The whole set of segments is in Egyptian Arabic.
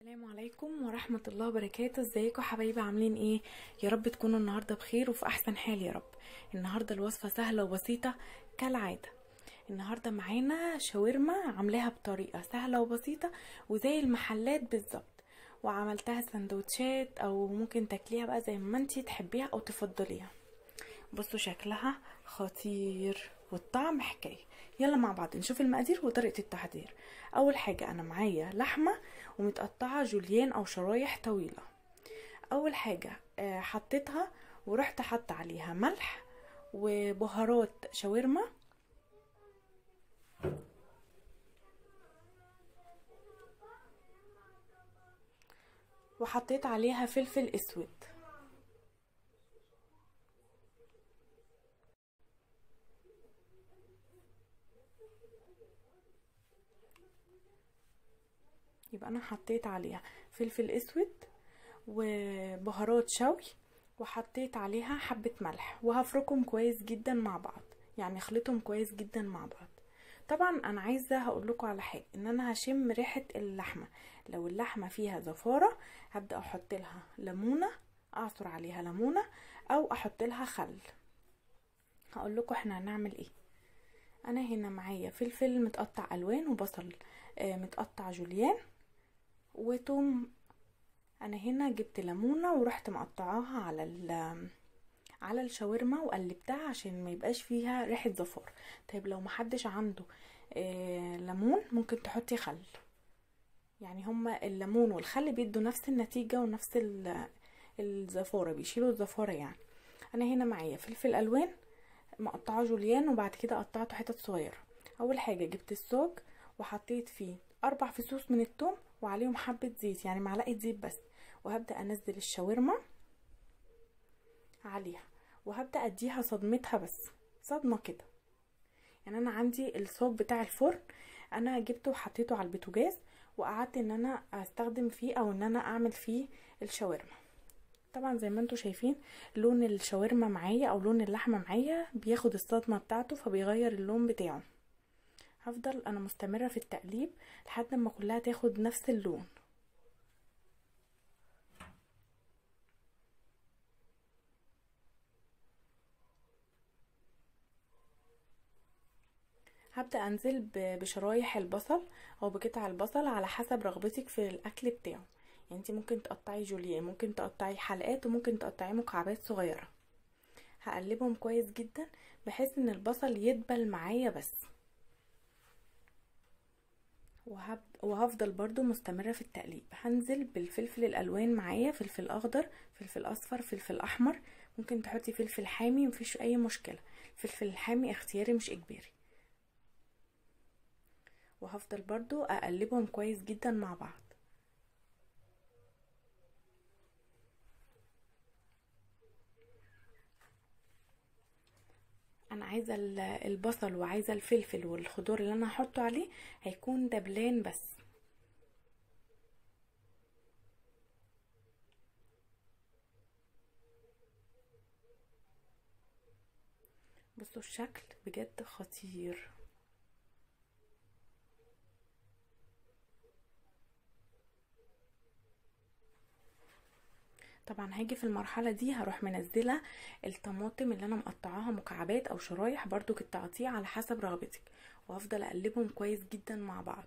السلام عليكم ورحمة الله وبركاته ازيكم حبايبي عاملين ايه يا رب تكونوا النهاردة بخير وفي احسن حال يا رب النهاردة الوصفة سهلة وبسيطة كالعادة النهاردة معانا شاورما عاملاها بطريقة سهلة وبسيطة وزي المحلات بالظبط وعملتها سندوتشات او ممكن تاكليها بقى زي ما انتي تحبيها او تفضليها بصوا شكلها خطير والطعم حكاية يلا مع بعض نشوف المقادير وطريقة التحضير اول حاجة انا معايا لحمة ومتقطعة جوليان او شرايح طويلة اول حاجة آه، حطيتها ورحت حط عليها ملح وبهارات شاورما وحطيت عليها فلفل اسود يبقى انا حطيت عليها فلفل اسود وبهارات شوي وحطيت عليها حبة ملح وهفركهم كويس جدا مع بعض يعني اخلطهم كويس جدا مع بعض طبعا انا عايزه هقول لكم على حاجه ان انا هشم ريحه اللحمه لو اللحمه فيها زفاره هبدا احط لها ليمونه اعصر عليها ليمونه او احط لها خل هقول لكم احنا هنعمل ايه انا هنا معايا فلفل متقطع الوان وبصل آه، متقطع جوليان وتوم انا هنا جبت ليمونه ورحت مقطعاها على ال على الشاورما وقلبتها عشان ما يبقاش فيها ريحه زفار طيب لو محدش عنده آه ليمون ممكن تحطي خل يعني هما الليمون والخل بيدوا نفس النتيجه ونفس ال- الزفاره بيشيلوا الزفاره يعني انا هنا معايا فلفل الوان مقطعه جوليان وبعد كده قطعته حتت صغيره اول حاجه جبت الصاج وحطيت فيه اربع فصوص من الثوم وعليهم حبه زيت يعني معلقه زيت بس وهبدا انزل الشاورما عليها وهبدا اديها صدمتها بس صدمه كده يعني انا عندي الصوب بتاع الفرن انا جبته وحطيته على البوتاجاز وقعدت ان انا استخدم فيه او ان انا اعمل فيه الشاورما طبعا زي ما انتم شايفين لون الشاورما معايا او لون اللحمه معايا بياخد الصدمه بتاعته فبيغير اللون بتاعه هفضل انا مستمره في التقليب لحد ما كلها تاخد نفس اللون هبدأ انزل ب- بشرايح البصل او بقطع البصل على حسب رغبتك في الاكل بتاعه يعني انت ممكن تقطعي جوليان ممكن تقطعي حلقات وممكن تقطعي مكعبات صغيرة هقلبهم كويس جدا بحيث ان البصل يدبل معايا بس وهب... وهفضل برضو مستمرة في التقليب هنزل بالفلفل الألوان معايا فلفل أخضر فلفل أصفر فلفل أحمر ممكن تحطي فلفل حامي مفيش أي مشكلة الفلفل الحامي اختياري مش إجباري وهفضل برضو أقلبهم كويس جدا مع بعض انا عايزه ال- البصل وعايزه الفلفل والخضار اللي انا هحطه عليه هيكون دبلان بس بصوا الشكل بجد خطير طبعا هاجي في المرحله دي هروح منزله الطماطم اللي انا مقطعاها مكعبات او شرايح برضو كنت تقطيع على حسب رغبتك وهفضل اقلبهم كويس جدا مع بعض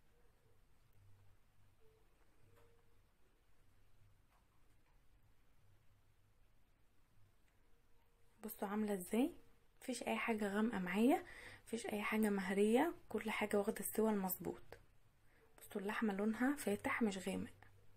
بصوا عامله ازاي مفيش اي حاجه غامقه معايا مفيش اي حاجه مهريه كل حاجه واخده السوى المظبوط بصوا اللحمه لونها فاتح مش غامق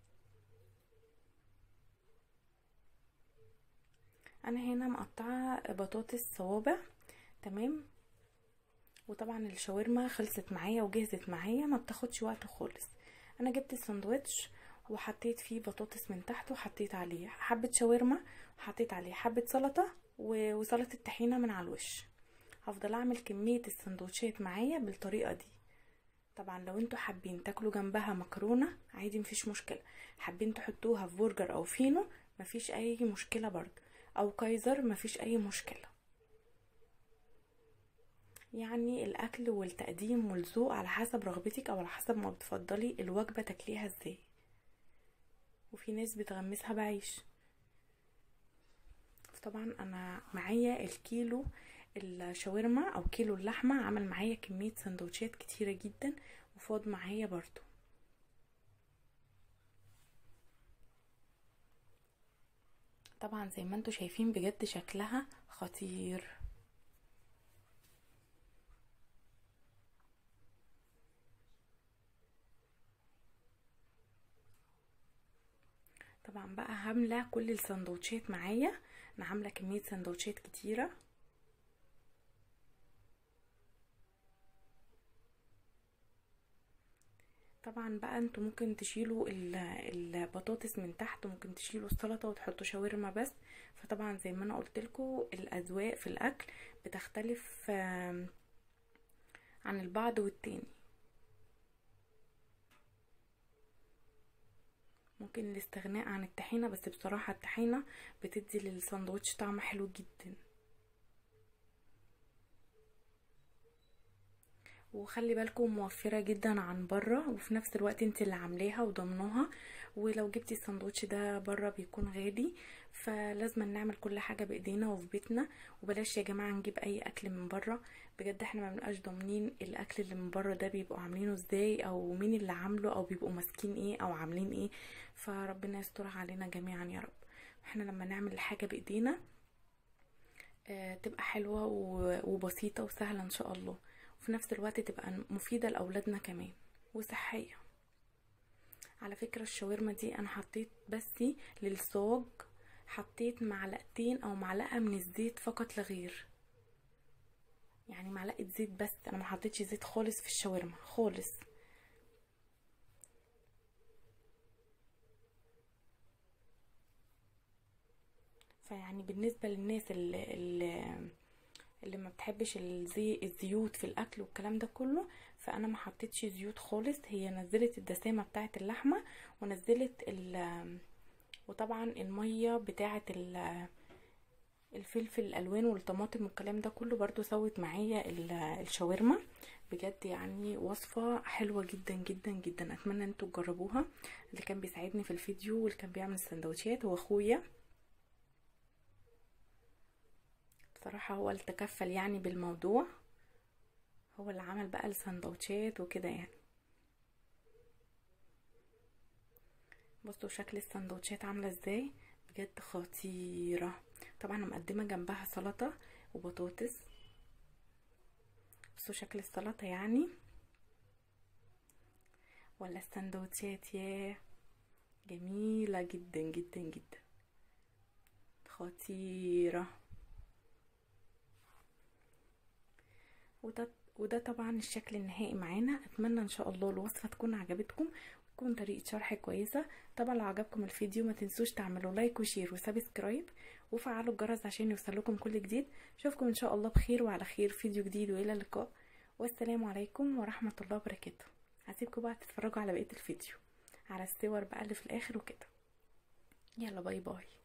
انا هنا مقطعه بطاطس صوابع تمام وطبعا الشاورما خلصت معايا وجهزت معايا ما بتاخدش وقت خالص انا جبت الساندوتش وحطيت فيه بطاطس من تحت وحطيت عليه حبه شاورما وحطيت عليه حبه سلطه و- وسلطه طحينه من على الوش هفضل اعمل كميه السندوتشات معايا بالطريقه دي طبعا لو انتوا حابين تاكلوا جنبها مكرونه عادي مفيش مشكله حابين تحطوها في برجر او فينو مفيش اي مشكله برضه او كايزر مفيش اي مشكله يعني الاكل والتقديم والذوق على حسب رغبتك او على حسب ما بتفضلي الوجبه تاكليها ازاي وفي ناس بتغمسها بعيش طبعا انا معايا الكيلو الشاورما او كيلو اللحمه عمل معايا كميه سندوتشات كتيره جدا وفاض معايا برضو طبعا زي ما انتوا شايفين بجد شكلها خطير طبعا بقى هامله كل السندوتشات معايا انا عامله كميه سندوتشات كتيره طبعا بقى انتوا ممكن تشيلوا البطاطس من تحت وممكن تشيلوا السلطه وتحطوا شاورما بس فطبعا زي ما انا قلت لكم الاذواق في الاكل بتختلف عن البعض والتاني ممكن الاستغناء عن الطحينه بس بصراحه الطحينه بتدي للساندوتش طعم حلو جدا وخلي بالكم موفرة جدا عن بره وفي نفس الوقت انت اللي عاملاها وضمناها ولو جبتي الساندوتش ده بره بيكون غالي فلازم نعمل كل حاجة بايدينا وفي بيتنا وبلاش يا جماعة نجيب اي اكل من بره بجد احنا ما بنبقاش ضامنين الاكل اللي من بره ده بيبقوا عاملينه ازاي او مين اللي عامله او بيبقوا ماسكين ايه او عاملين ايه فربنا يسترها علينا جميعا يا رب احنا لما نعمل الحاجة بايدينا آه تبقى حلوة وبسيطة وسهلة ان شاء الله وفي نفس الوقت تبقى مفيدة لأولادنا كمان وصحية على فكرة الشاورما دي انا حطيت بس للصاج حطيت معلقتين او معلقة من الزيت فقط لغير يعني معلقة زيت بس انا ما حطيتش زيت خالص في الشاورما خالص فيعني بالنسبة للناس اللي, اللي اللي ما بتحبش الزي الزيوت في الاكل والكلام ده كله فانا ما حطيتش زيوت خالص هي نزلت الدسامه بتاعه اللحمه ونزلت ال وطبعا الميه بتاعه الفلفل الالوان والطماطم والكلام ده كله برضو سوت معايا الشاورما بجد يعني وصفة حلوة جدا جدا جدا اتمنى انتوا تجربوها اللي كان بيساعدني في الفيديو واللي كان بيعمل السندوتشات هو اخويا بصراحة هو اللي تكفل يعني بالموضوع هو اللي عمل بقى السندوتشات وكده يعني بصوا شكل السندوتشات عاملة ازاي بجد خطيرة طبعا انا مقدمة جنبها سلطة وبطاطس بصوا شكل السلطة يعني ولا السندوتشات ياه جميلة جدا جدا جدا خطيره وده وده طبعا الشكل النهائي معانا اتمنى ان شاء الله الوصفه تكون عجبتكم وتكون طريقه شرح كويسه طبعا لو عجبكم الفيديو ما تنسوش تعملوا لايك وشير وسبسكرايب وفعلوا الجرس عشان يوصلكم كل جديد اشوفكم ان شاء الله بخير وعلى خير فيديو جديد والى اللقاء والسلام عليكم ورحمه الله وبركاته هسيبكم بقى تتفرجوا على بقيه الفيديو على الصور بقى اللي في الاخر وكده يلا باي باي